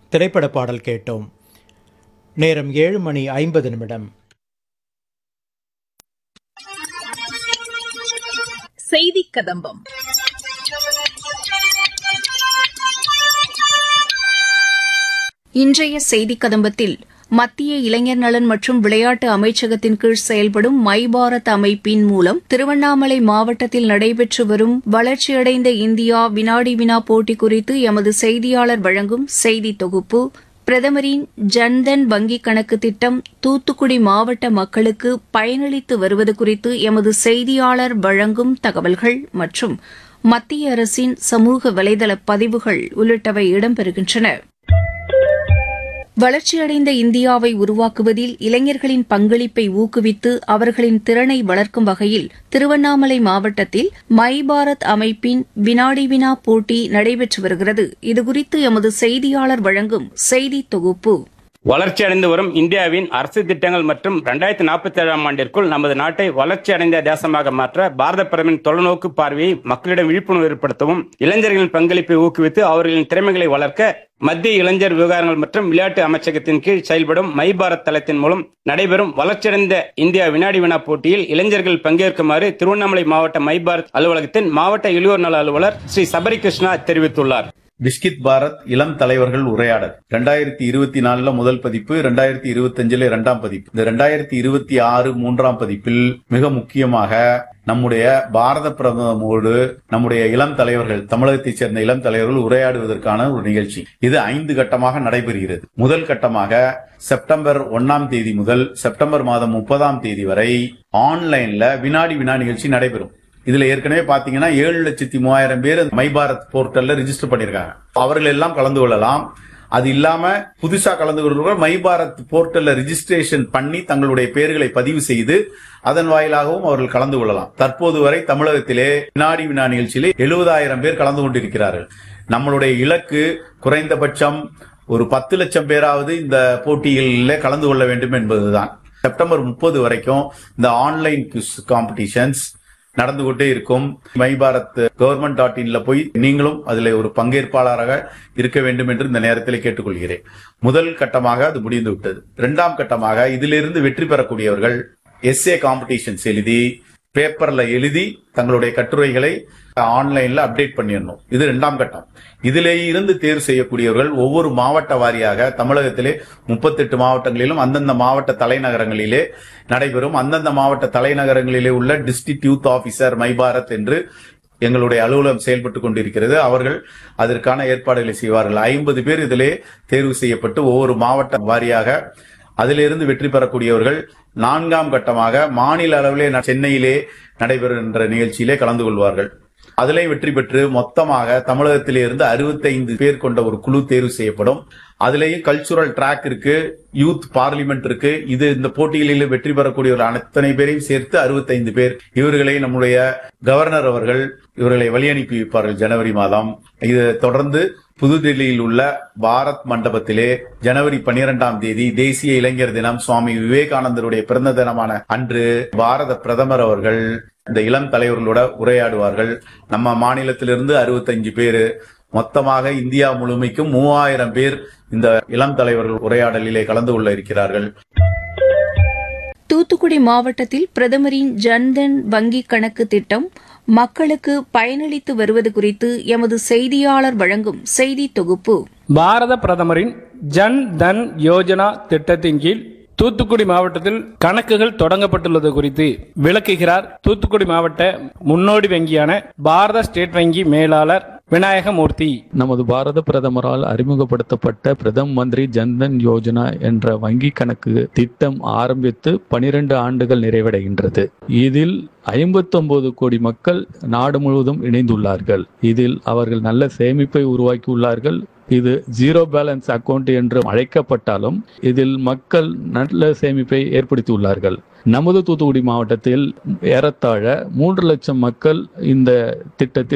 திரைப்பட பாடல் கேட்டோம் நேரம் ஏழு மணி ஐம்பது நிமிடம் செய்தி கதம்பம் இன்றைய செய்தி கதம்பத்தில் மத்திய இளைஞர் நலன் மற்றும் விளையாட்டு அமைச்சகத்தின் கீழ் செயல்படும் மை பாரத் அமைப்பின் மூலம் திருவண்ணாமலை மாவட்டத்தில் நடைபெற்று வரும் வளர்ச்சியடைந்த இந்தியா வினாடி வினா போட்டி குறித்து எமது செய்தியாளர் வழங்கும் செய்தி தொகுப்பு பிரதமரின் ஜன்தன் வங்கிக் கணக்கு திட்டம் தூத்துக்குடி மாவட்ட மக்களுக்கு பயனளித்து வருவது குறித்து எமது செய்தியாளர் வழங்கும் தகவல்கள் மற்றும் மத்திய அரசின் சமூக வலைதள பதிவுகள் உள்ளிட்டவை இடம்பெறுகின்றன வளர்ச்சியடைந்த இந்தியாவை உருவாக்குவதில் இளைஞர்களின் பங்களிப்பை ஊக்குவித்து அவர்களின் திறனை வளர்க்கும் வகையில் திருவண்ணாமலை மாவட்டத்தில் மை பாரத் அமைப்பின் வினாடி வினா போட்டி நடைபெற்று வருகிறது இதுகுறித்து எமது செய்தியாளர் வழங்கும் செய்தி தொகுப்பு வளர்ச்சியடைந்து வரும் இந்தியாவின் அரசு திட்டங்கள் மற்றும் இரண்டாயிரத்தி நாற்பத்தி ஏழாம் ஆண்டிற்குள் நமது நாட்டை வளர்ச்சியடைந்த தேசமாக மாற்ற பாரத பிரதமரின் தொலைநோக்கு பார்வையை மக்களிடம் விழிப்புணர்வு ஏற்படுத்தவும் இளைஞர்களின் பங்களிப்பை ஊக்குவித்து அவர்களின் திறமைகளை வளர்க்க மத்திய இளைஞர் விவகாரங்கள் மற்றும் விளையாட்டு அமைச்சகத்தின் கீழ் செயல்படும் மை பாரத் தளத்தின் மூலம் நடைபெறும் வளர்ச்சியடைந்த இந்தியா வினாடி வினா போட்டியில் இளைஞர்கள் பங்கேற்குமாறு திருவண்ணாமலை மாவட்ட மை பாரத் அலுவலகத்தின் மாவட்ட இளையோர் நல அலுவலர் ஸ்ரீ சபரி கிருஷ்ணா தெரிவித்துள்ளார் பிஸ்கித் பாரத் இளம் தலைவர்கள் உரையாடல் ரெண்டாயிரத்தி இருபத்தி நாலுல முதல் பதிப்பு ரெண்டாயிரத்தி இருபத்தி அஞ்சுல இரண்டாம் பதிப்பு இந்த ரெண்டாயிரத்தி இருபத்தி ஆறு மூன்றாம் பதிப்பில் மிக முக்கியமாக நம்முடைய பாரத பிரதமரோடு நம்முடைய இளம் தலைவர்கள் தமிழகத்தைச் சேர்ந்த இளம் தலைவர்கள் உரையாடுவதற்கான ஒரு நிகழ்ச்சி இது ஐந்து கட்டமாக நடைபெறுகிறது முதல் கட்டமாக செப்டம்பர் ஒன்னாம் தேதி முதல் செப்டம்பர் மாதம் முப்பதாம் தேதி வரை ஆன்லைன்ல வினாடி வினா நிகழ்ச்சி நடைபெறும் இதுல ஏற்கனவே பாத்தீங்கன்னா ஏழு லட்சத்தி மூவாயிரம் பேர் மை பாரத் போர்ட்டல்ல ரிஜிஸ்டர் பண்ணிருக்காங்க அவர்கள் எல்லாம் கலந்து கொள்ளலாம் அது இல்லாம புதுசா கலந்து கொள்வர்கள் மை பாரத் போர்ட்டல்ல ரிஜிஸ்ட்ரேஷன் பண்ணி தங்களுடைய பெயர்களை பதிவு செய்து அதன் வாயிலாகவும் அவர்கள் கலந்து கொள்ளலாம் தற்போது வரை தமிழகத்திலே வினாடி வினா நிகழ்ச்சியிலே எழுபதாயிரம் பேர் கலந்து கொண்டிருக்கிறார்கள் நம்மளுடைய இலக்கு குறைந்தபட்சம் ஒரு பத்து லட்சம் பேராவது இந்த போட்டிகளில் கலந்து கொள்ள வேண்டும் என்பதுதான் செப்டம்பர் முப்பது வரைக்கும் இந்த ஆன்லைன் குவிஸ் காம்படிஷன்ஸ் நடந்து கொண்டே இருக்கும் மை பாரத் கவர்மெண்ட் டாட் இன்ல போய் நீங்களும் அதில் ஒரு பங்கேற்பாளராக இருக்க வேண்டும் என்று இந்த நேரத்தில் கேட்டுக்கொள்கிறேன் முதல் கட்டமாக அது முடிந்து விட்டது இரண்டாம் கட்டமாக இதிலிருந்து வெற்றி பெறக்கூடியவர்கள் எஸ்ஏ காம்படிஷன்ஸ் எழுதி பேப்பர்ல எழுதி தங்களுடைய கட்டுரைகளை ஆன்லைன்ல அப்டேட் பண்ணிடணும் இது இரண்டாம் கட்டம் இதிலே இருந்து தேர்வு செய்யக்கூடியவர்கள் ஒவ்வொரு மாவட்ட வாரியாக தமிழகத்திலே முப்பத்தெட்டு மாவட்டங்களிலும் அந்தந்த மாவட்ட தலைநகரங்களிலே நடைபெறும் அந்தந்த மாவட்ட தலைநகரங்களிலே உள்ள district youth officer My Bharat என்று எங்களுடைய அலுவலகம் செயல்பட்டுக் கொண்டிருக்கிறது அவர்கள் அதற்கான ஏற்பாடுகளை செய்வார்கள் ஐம்பது பேர் இதிலே தேர்வு செய்யப்பட்டு ஒவ்வொரு மாவட்ட வாரியாக அதிலிருந்து வெற்றி பெறக்கூடியவர்கள் நான்காம் கட்டமாக மாநில அளவிலே ந- சென்னையிலே நடைபெறுகின்ற நிகழ்ச்சியிலே கலந்து கொள்வார்கள் அதிலே வெற்றி பெற்று மொத்தமாக தமிழகத்திலே இருந்து 65 பேர் கொண்ட ஒரு குழு தேர்வு செய்யப்படும் அதிலேயும் கல்ச்சுரல் ட்ராக் இருக்கு யூத் பார்லிமெண்ட் இருக்கு இது இந்த போட்டிகளில் வெற்றி பெறக்கூடியவர்கள் அத்தனை பேரையும் சேர்த்து 65 பேர் இவர்களை நம்முடைய கவர்னர் அவர்கள் இவர்களை வழியனுப்பி வைப்பார்கள் ஜனவரி மாதம் இது தொடர்ந்து புதுதில்லியில் உள்ள பாரத் மண்டபத்திலே ஜனவரி 12ஆம் தேதி தேசிய இளைஞர் தினம் சுவாமி விவேகானந்தருடைய பிறந்த தினமான அன்று பாரத பிரதமர் அவர்கள் இந்த இளம் தலைவர்களோட உரையாடுவார்கள் நம்ம மாநிலத்திலிருந்து 65 பேரு மொத்தமாக இந்தியா முழுமைக்கும் மூவாயிரம் பேர் இந்த இளம் தலைவர்கள் உரையாடலிலே கலந்து கொள்ள இருக்கிறார்கள் தூத்துக்குடி மாவட்டத்தில் பிரதமரின் ஜன்தன் வங்கிக் கணக்கு திட்டம் மக்களுக்கு பயனளித்து வருவது குறித்து எமது செய்தியாளர் வழங்கும் செய்தி தொகுப்பு பாரத பிரதமரின் ஜன் தன் யோஜனா திட்டத்தின் கீழ் தூத்துக்குடி மாவட்டத்தில் கணக்குகள் தொடங்கப்பட்டுள்ளது குறித்து விளக்குகிறார் தூத்துக்குடி மாவட்ட முன்னோடி வங்கியான பாரத ஸ்டேட் வங்கி மேலாளர் விநாயகமூர்த்தி நமது பாரத பிரதமரால் அறிமுகப்படுத்தப்பட்ட பிரதம் மந்திரி ஜன்தன் யோஜனா என்ற வங்கி கணக்கு திட்டம் ஆரம்பித்து பனிரெண்டு ஆண்டுகள் நிறைவடைகின்றது இதில் 59 கோடி மக்கள் நாடு முழுவதும் இணைந்துள்ளார்கள் இதில் அவர்கள் நல்ல சேமிப்பை உருவாக்கியுள்ளார்கள் இது ஜீரோ பேலன்ஸ் அக்கவுண்ட் என்று அழைக்கப்பட்டாலும் இதில் மக்கள் நல்ல சேமிப்பை ஏற்படுத்தியுள்ளார்கள் நமது தூத்துக்குடி மாவட்டத்தில் ஏறத்தாழ மூன்று லட்சம் மக்கள் இந்த திட்டத்தில்